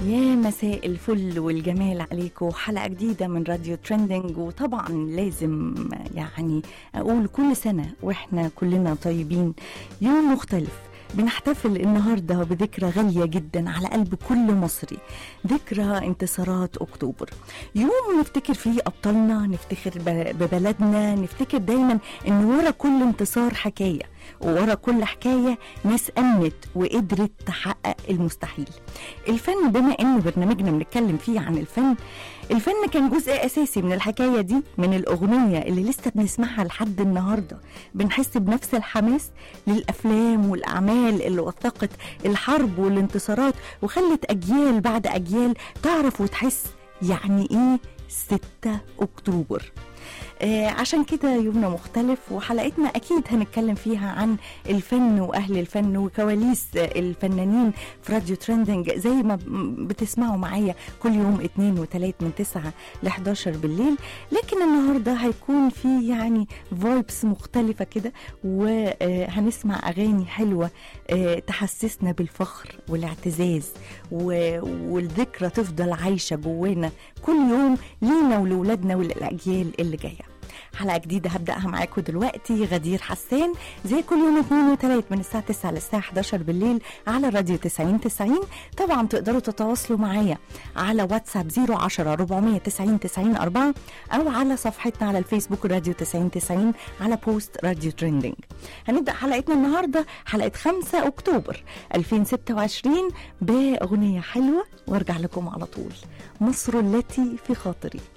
يا مساء الفل والجمال عليكم حلقة جديدة من راديو ترندنج وطبعا لازم يعني أقول كل سنة وإحنا كلنا طيبين يوم مختلف بنحتفل النهاردة بذكرى غالية جدا على قلب كل مصري ذكرى انتصارات أكتوبر يوم نفتكر فيه أبطالنا نفتخر ب- ببلدنا نفتكر دايما إن ورا كل انتصار حكاية وورا كل حكاية ناس أمنت وقدرت تحقق المستحيل الفن بما إن برنامجنا بنتكلم فيه عن الفن الفن كان جزء أساسي من الحكاية دي من الأغنية اللي لسه بنسمعها لحد النهاردة بنحس بنفس الحماس للأفلام والأعمال اللي وثقت الحرب والانتصارات وخلت أجيال بعد أجيال تعرف وتحس يعني إيه 6 أكتوبر آه عشان كده يومنا مختلف وحلقتنا أكيد هنتكلم فيها عن الفن وأهل الفن وكواليس آه، الفنانين في راديو ترندنج زي ما ب- بتسمعوا معايا كل يوم اتنين وتلات من تسعة ل 11 بالليل لكن النهاردة هيكون في يعني فايبس مختلفة كده وهنسمع أغاني حلوة آه، تحسسنا بالفخر والاعتزاز و- والذكرى تفضل عايشة جوانا كل يوم لينا ولولادنا وللأجيال اللي جاية حلقة جديدة هبدأها معاكم دلوقتي غدير حسان زي كل يوم اثنين وثلاث من الساعة 9 للساعة 11 بالليل على راديو 90 90 طبعا تقدروا تتواصلوا معايا على واتساب 010 490 90 4 أو على صفحتنا على الفيسبوك راديو 90 90 على بوست راديو تريندينج هنبدأ حلقتنا النهاردة حلقة 5 أكتوبر 2026 بأغنية حلوة وارجع لكم على طول مصر التي في خاطري